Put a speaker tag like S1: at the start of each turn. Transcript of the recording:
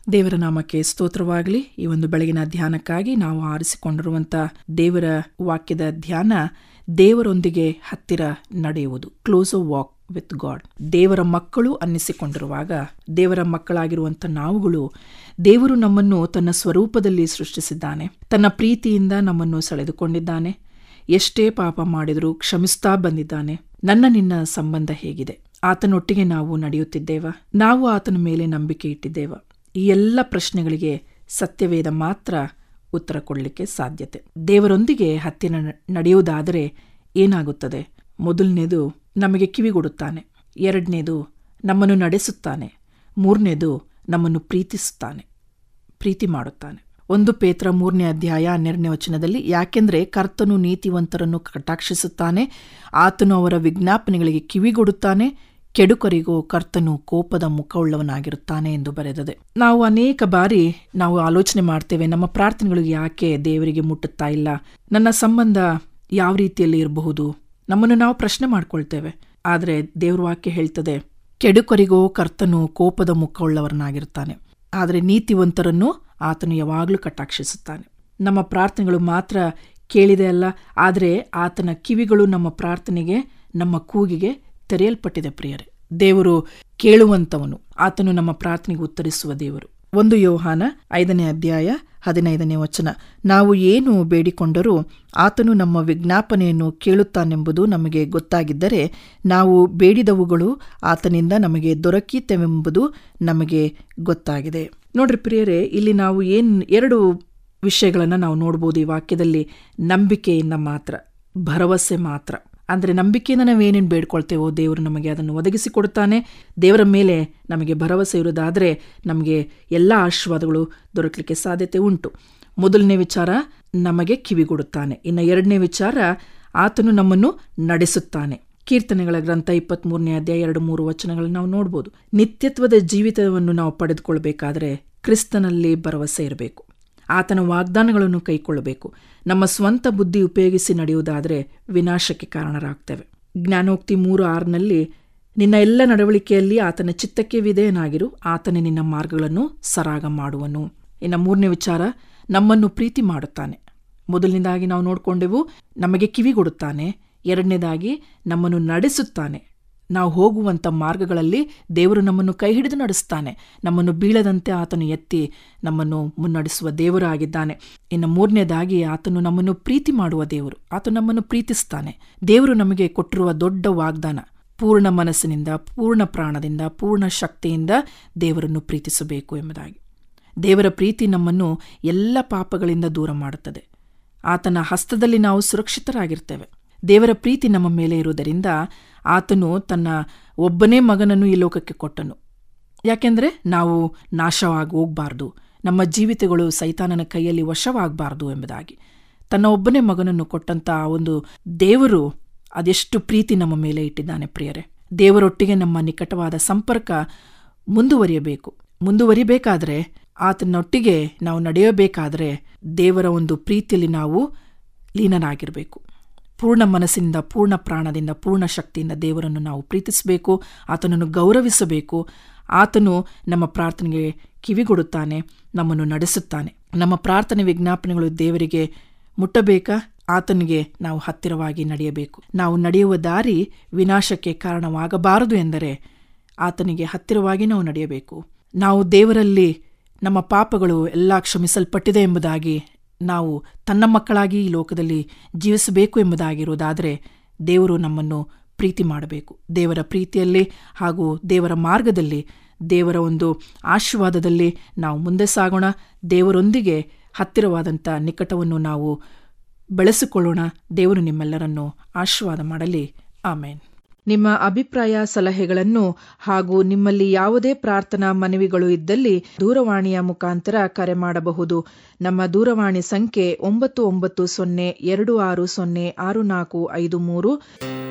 S1: ದೇವರ ನಾಮಕ್ಕೆ ಸ್ತೋತ್ರವಾಗಲಿ ಈ ಒಂದು ಬೆಳಗಿನ ಧ್ಯಾನಕ್ಕಾಗಿ ನಾವು ಆರಿಸಿಕೊಂಡಿರುವಂತ ದೇವರ ವಾಕ್ಯದ ಧ್ಯಾನ ದೇವರೊಂದಿಗೆ ಹತ್ತಿರ ನಡೆಯುವುದು ಕ್ಲೋಸ್ ವಾಕ್ ವಿತ್ ಗಾಡ್ ದೇವರ ಮಕ್ಕಳು ಅನ್ನಿಸಿಕೊಂಡಿರುವಾಗ ದೇವರ ಮಕ್ಕಳಾಗಿರುವಂತ ನಾವುಗಳು ದೇವರು ನಮ್ಮನ್ನು ತನ್ನ ಸ್ವರೂಪದಲ್ಲಿ ಸೃಷ್ಟಿಸಿದ್ದಾನೆ ತನ್ನ ಪ್ರೀತಿಯಿಂದ ನಮ್ಮನ್ನು ಸೆಳೆದುಕೊಂಡಿದ್ದಾನೆ ಎಷ್ಟೇ ಪಾಪ ಮಾಡಿದರೂ ಕ್ಷಮಿಸ್ತಾ ಬಂದಿದ್ದಾನೆ ನನ್ನ ನಿನ್ನ ಸಂಬಂಧ ಹೇಗಿದೆ ಆತನೊಟ್ಟಿಗೆ ನಾವು ನಡೆಯುತ್ತಿದ್ದೇವ ನಾವು ಆತನ ಮೇಲೆ ನಂಬಿಕೆ ಇಟ್ಟಿದ್ದೇವ ಈ ಎಲ್ಲ ಪ್ರಶ್ನೆಗಳಿಗೆ ಸತ್ಯವೇದ ಮಾತ್ರ ಉತ್ತರ ಕೊಡಲಿಕ್ಕೆ ಸಾಧ್ಯತೆ ದೇವರೊಂದಿಗೆ ಹತ್ತಿರ ನಡೆಯುವುದಾದರೆ ಏನಾಗುತ್ತದೆ ಮೊದಲನೇದು ನಮಗೆ ಕಿವಿಗೊಡುತ್ತಾನೆ ಎರಡನೇದು ನಮ್ಮನ್ನು ನಡೆಸುತ್ತಾನೆ ಮೂರನೇದು ನಮ್ಮನ್ನು ಪ್ರೀತಿಸುತ್ತಾನೆ ಪ್ರೀತಿ ಮಾಡುತ್ತಾನೆ ಒಂದು ಪೇತ್ರ ಮೂರನೇ ಅಧ್ಯಾಯ ಹನ್ನೆರಡನೇ ವಚನದಲ್ಲಿ ಯಾಕೆಂದ್ರೆ ಕರ್ತನು ನೀತಿವಂತರನ್ನು ಕಟಾಕ್ಷಿಸುತ್ತಾನೆ ಆತನು ಅವರ ವಿಜ್ಞಾಪನೆಗಳಿಗೆ ಕಿವಿಗೊಡುತ್ತಾನೆ ಕೆಡುಕರಿಗೂ ಕರ್ತನು ಕೋಪದ ಮುಖವುಳ್ಳವನಾಗಿರುತ್ತಾನೆ ಎಂದು ಬರೆದದೆ ನಾವು ಅನೇಕ ಬಾರಿ ನಾವು ಆಲೋಚನೆ ಮಾಡ್ತೇವೆ ನಮ್ಮ ಪ್ರಾರ್ಥನೆಗಳು ಯಾಕೆ ದೇವರಿಗೆ ಮುಟ್ಟುತ್ತಾ ಇಲ್ಲ ನನ್ನ ಸಂಬಂಧ ಯಾವ ರೀತಿಯಲ್ಲಿ ಇರಬಹುದು ನಮ್ಮನ್ನು ನಾವು ಪ್ರಶ್ನೆ ಮಾಡ್ಕೊಳ್ತೇವೆ ಆದರೆ ದೇವ್ರ ವಾಕ್ಯ ಹೇಳ್ತದೆ ಕೆಡುಕರಿಗೋ ಕರ್ತನು ಕೋಪದ ಮುಖವುಳ್ಳವರನಾಗಿರುತ್ತಾನೆ ಆದರೆ ನೀತಿವಂತರನ್ನು ಆತನು ಯಾವಾಗಲೂ ಕಟಾಕ್ಷಿಸುತ್ತಾನೆ ನಮ್ಮ ಪ್ರಾರ್ಥನೆಗಳು ಮಾತ್ರ ಕೇಳಿದೆ ಅಲ್ಲ ಆದರೆ ಆತನ ಕಿವಿಗಳು ನಮ್ಮ ಪ್ರಾರ್ಥನೆಗೆ ನಮ್ಮ ಕೂಗಿಗೆ ತೆರೆಯಲ್ಪಟ್ಟಿದೆ ಪ್ರಿಯರೇ ದೇವರು ಕೇಳುವಂತವನು ಆತನು ನಮ್ಮ ಪ್ರಾರ್ಥನೆಗೆ ಉತ್ತರಿಸುವ ದೇವರು ಒಂದು ಯೋಹಾನ ಐದನೇ ಅಧ್ಯಾಯ ಹದಿನೈದನೇ ವಚನ ನಾವು ಏನು ಬೇಡಿಕೊಂಡರೂ ಆತನು ನಮ್ಮ ವಿಜ್ಞಾಪನೆಯನ್ನು ಕೇಳುತ್ತಾನೆಂಬುದು ನಮಗೆ ಗೊತ್ತಾಗಿದ್ದರೆ ನಾವು ಬೇಡಿದವುಗಳು ಆತನಿಂದ ನಮಗೆ ದೊರಕೀತೆವೆಂಬುದು ನಮಗೆ ಗೊತ್ತಾಗಿದೆ ನೋಡ್ರಿ ಪ್ರಿಯರೇ ಇಲ್ಲಿ ನಾವು ಏನ್ ಎರಡು ವಿಷಯಗಳನ್ನು ನಾವು ನೋಡ್ಬೋದು ಈ ವಾಕ್ಯದಲ್ಲಿ ನಂಬಿಕೆಯಿಂದ ಮಾತ್ರ ಭರವಸೆ ಮಾತ್ರ ಅಂದರೆ ನಂಬಿಕೆಯಿಂದ ನಾವೇನೇನು ಬೇಡ್ಕೊಳ್ತೇವೋ ದೇವರು ನಮಗೆ ಅದನ್ನು ಒದಗಿಸಿಕೊಡುತ್ತಾನೆ ದೇವರ ಮೇಲೆ ನಮಗೆ ಭರವಸೆ ಇರೋದಾದರೆ ನಮಗೆ ಎಲ್ಲ ಆಶೀರ್ವಾದಗಳು ದೊರಕಲಿಕ್ಕೆ ಸಾಧ್ಯತೆ ಉಂಟು ಮೊದಲನೇ ವಿಚಾರ ನಮಗೆ ಕಿವಿಗೊಡುತ್ತಾನೆ ಇನ್ನು ಎರಡನೇ ವಿಚಾರ ಆತನು ನಮ್ಮನ್ನು ನಡೆಸುತ್ತಾನೆ ಕೀರ್ತನೆಗಳ ಗ್ರಂಥ ಇಪ್ಪತ್ಮೂರನೇ ಅಧ್ಯಾಯ ಎರಡು ಮೂರು ವಚನಗಳನ್ನು ನಾವು ನೋಡ್ಬೋದು ನಿತ್ಯತ್ವದ ಜೀವಿತವನ್ನು ನಾವು ಪಡೆದುಕೊಳ್ಬೇಕಾದ್ರೆ ಕ್ರಿಸ್ತನಲ್ಲಿ ಭರವಸೆ ಇರಬೇಕು ಆತನ ವಾಗ್ದಾನಗಳನ್ನು ಕೈಕೊಳ್ಳಬೇಕು ನಮ್ಮ ಸ್ವಂತ ಬುದ್ಧಿ ಉಪಯೋಗಿಸಿ ನಡೆಯುವುದಾದರೆ ವಿನಾಶಕ್ಕೆ ಕಾರಣರಾಗ್ತೇವೆ ಜ್ಞಾನೋಕ್ತಿ ಮೂರು ಆರಿನಲ್ಲಿ ನಿನ್ನ ಎಲ್ಲ ನಡವಳಿಕೆಯಲ್ಲಿ ಆತನ ಚಿತ್ತಕ್ಕೆ ವಿಧೇಯನಾಗಿರು ಆತನೇ ನಿನ್ನ ಮಾರ್ಗಗಳನ್ನು ಸರಾಗ ಮಾಡುವನು ಇನ್ನು ಮೂರನೇ ವಿಚಾರ ನಮ್ಮನ್ನು ಪ್ರೀತಿ ಮಾಡುತ್ತಾನೆ ಮೊದಲನೇದಾಗಿ ನಾವು ನೋಡಿಕೊಂಡೆವು ನಮಗೆ ಕಿವಿಗೊಡುತ್ತಾನೆ ಎರಡನೇದಾಗಿ ನಮ್ಮನ್ನು ನಡೆಸುತ್ತಾನೆ ನಾವು ಹೋಗುವಂಥ ಮಾರ್ಗಗಳಲ್ಲಿ ದೇವರು ನಮ್ಮನ್ನು ಕೈ ಹಿಡಿದು ನಡೆಸ್ತಾನೆ ನಮ್ಮನ್ನು ಬೀಳದಂತೆ ಆತನು ಎತ್ತಿ ನಮ್ಮನ್ನು ಮುನ್ನಡೆಸುವ ದೇವರು ಆಗಿದ್ದಾನೆ ಇನ್ನು ಮೂರನೇದಾಗಿ ಆತನು ನಮ್ಮನ್ನು ಪ್ರೀತಿ ಮಾಡುವ ದೇವರು ಆತನು ನಮ್ಮನ್ನು ಪ್ರೀತಿಸ್ತಾನೆ ದೇವರು ನಮಗೆ ಕೊಟ್ಟಿರುವ ದೊಡ್ಡ ವಾಗ್ದಾನ ಪೂರ್ಣ ಮನಸ್ಸಿನಿಂದ ಪೂರ್ಣ ಪ್ರಾಣದಿಂದ ಪೂರ್ಣ ಶಕ್ತಿಯಿಂದ ದೇವರನ್ನು ಪ್ರೀತಿಸಬೇಕು ಎಂಬುದಾಗಿ ದೇವರ ಪ್ರೀತಿ ನಮ್ಮನ್ನು ಎಲ್ಲ ಪಾಪಗಳಿಂದ ದೂರ ಮಾಡುತ್ತದೆ ಆತನ ಹಸ್ತದಲ್ಲಿ ನಾವು ಸುರಕ್ಷಿತರಾಗಿರ್ತೇವೆ ದೇವರ ಪ್ರೀತಿ ನಮ್ಮ ಮೇಲೆ ಇರುವುದರಿಂದ ಆತನು ತನ್ನ ಒಬ್ಬನೇ ಮಗನನ್ನು ಈ ಲೋಕಕ್ಕೆ ಕೊಟ್ಟನು ಯಾಕೆಂದರೆ ನಾವು ನಾಶವಾಗಿ ಹೋಗಬಾರ್ದು ನಮ್ಮ ಜೀವಿತಗಳು ಸೈತಾನನ ಕೈಯಲ್ಲಿ ವಶವಾಗಬಾರ್ದು ಎಂಬುದಾಗಿ ತನ್ನ ಒಬ್ಬನೇ ಮಗನನ್ನು ಕೊಟ್ಟಂತ ಆ ಒಂದು ದೇವರು ಅದೆಷ್ಟು ಪ್ರೀತಿ ನಮ್ಮ ಮೇಲೆ ಇಟ್ಟಿದ್ದಾನೆ ಪ್ರಿಯರೇ ದೇವರೊಟ್ಟಿಗೆ ನಮ್ಮ ನಿಕಟವಾದ ಸಂಪರ್ಕ ಮುಂದುವರಿಯಬೇಕು ಮುಂದುವರಿಬೇಕಾದ್ರೆ ಆತನೊಟ್ಟಿಗೆ ನಾವು ನಡೆಯಬೇಕಾದ್ರೆ ದೇವರ ಒಂದು ಪ್ರೀತಿಯಲ್ಲಿ ನಾವು ಲೀನನಾಗಿರಬೇಕು ಪೂರ್ಣ ಮನಸ್ಸಿನಿಂದ ಪೂರ್ಣ ಪ್ರಾಣದಿಂದ ಪೂರ್ಣ ಶಕ್ತಿಯಿಂದ ದೇವರನ್ನು ನಾವು ಪ್ರೀತಿಸಬೇಕು ಆತನನ್ನು ಗೌರವಿಸಬೇಕು ಆತನು ನಮ್ಮ ಪ್ರಾರ್ಥನೆಗೆ ಕಿವಿಗೊಡುತ್ತಾನೆ ನಮ್ಮನ್ನು ನಡೆಸುತ್ತಾನೆ ನಮ್ಮ ಪ್ರಾರ್ಥನೆ ವಿಜ್ಞಾಪನೆಗಳು ದೇವರಿಗೆ ಮುಟ್ಟಬೇಕಾ ಆತನಿಗೆ ನಾವು ಹತ್ತಿರವಾಗಿ ನಡೆಯಬೇಕು ನಾವು ನಡೆಯುವ ದಾರಿ ವಿನಾಶಕ್ಕೆ ಕಾರಣವಾಗಬಾರದು ಎಂದರೆ ಆತನಿಗೆ ಹತ್ತಿರವಾಗಿ ನಾವು ನಡೆಯಬೇಕು ನಾವು ದೇವರಲ್ಲಿ ನಮ್ಮ ಪಾಪಗಳು ಎಲ್ಲ ಕ್ಷಮಿಸಲ್ಪಟ್ಟಿದೆ ಎಂಬುದಾಗಿ ನಾವು ತನ್ನ ಮಕ್ಕಳಾಗಿ ಈ ಲೋಕದಲ್ಲಿ ಜೀವಿಸಬೇಕು ಎಂಬುದಾಗಿರುವುದಾದರೆ ದೇವರು ನಮ್ಮನ್ನು ಪ್ರೀತಿ ಮಾಡಬೇಕು ದೇವರ ಪ್ರೀತಿಯಲ್ಲಿ ಹಾಗೂ ದೇವರ ಮಾರ್ಗದಲ್ಲಿ ದೇವರ ಒಂದು ಆಶೀರ್ವಾದದಲ್ಲಿ ನಾವು ಮುಂದೆ ಸಾಗೋಣ ದೇವರೊಂದಿಗೆ ಹತ್ತಿರವಾದಂಥ ನಿಕಟವನ್ನು ನಾವು ಬೆಳೆಸಿಕೊಳ್ಳೋಣ ದೇವರು ನಿಮ್ಮೆಲ್ಲರನ್ನು ಆಶೀರ್ವಾದ ಮಾಡಲಿ ಆಮೇನ್ ನಿಮ್ಮ ಅಭಿಪ್ರಾಯ ಸಲಹೆಗಳನ್ನು ಹಾಗೂ ನಿಮ್ಮಲ್ಲಿ ಯಾವುದೇ ಪ್ರಾರ್ಥನಾ ಮನವಿಗಳು ಇದ್ದಲ್ಲಿ ದೂರವಾಣಿಯ ಮುಖಾಂತರ ಕರೆ ಮಾಡಬಹುದು ನಮ್ಮ ದೂರವಾಣಿ ಸಂಖ್ಯೆ ಒಂಬತ್ತು ಒಂಬತ್ತು ಸೊನ್ನೆ ಎರಡು ಆರು ಸೊನ್ನೆ ಆರು ನಾಲ್ಕು ಐದು ಮೂರು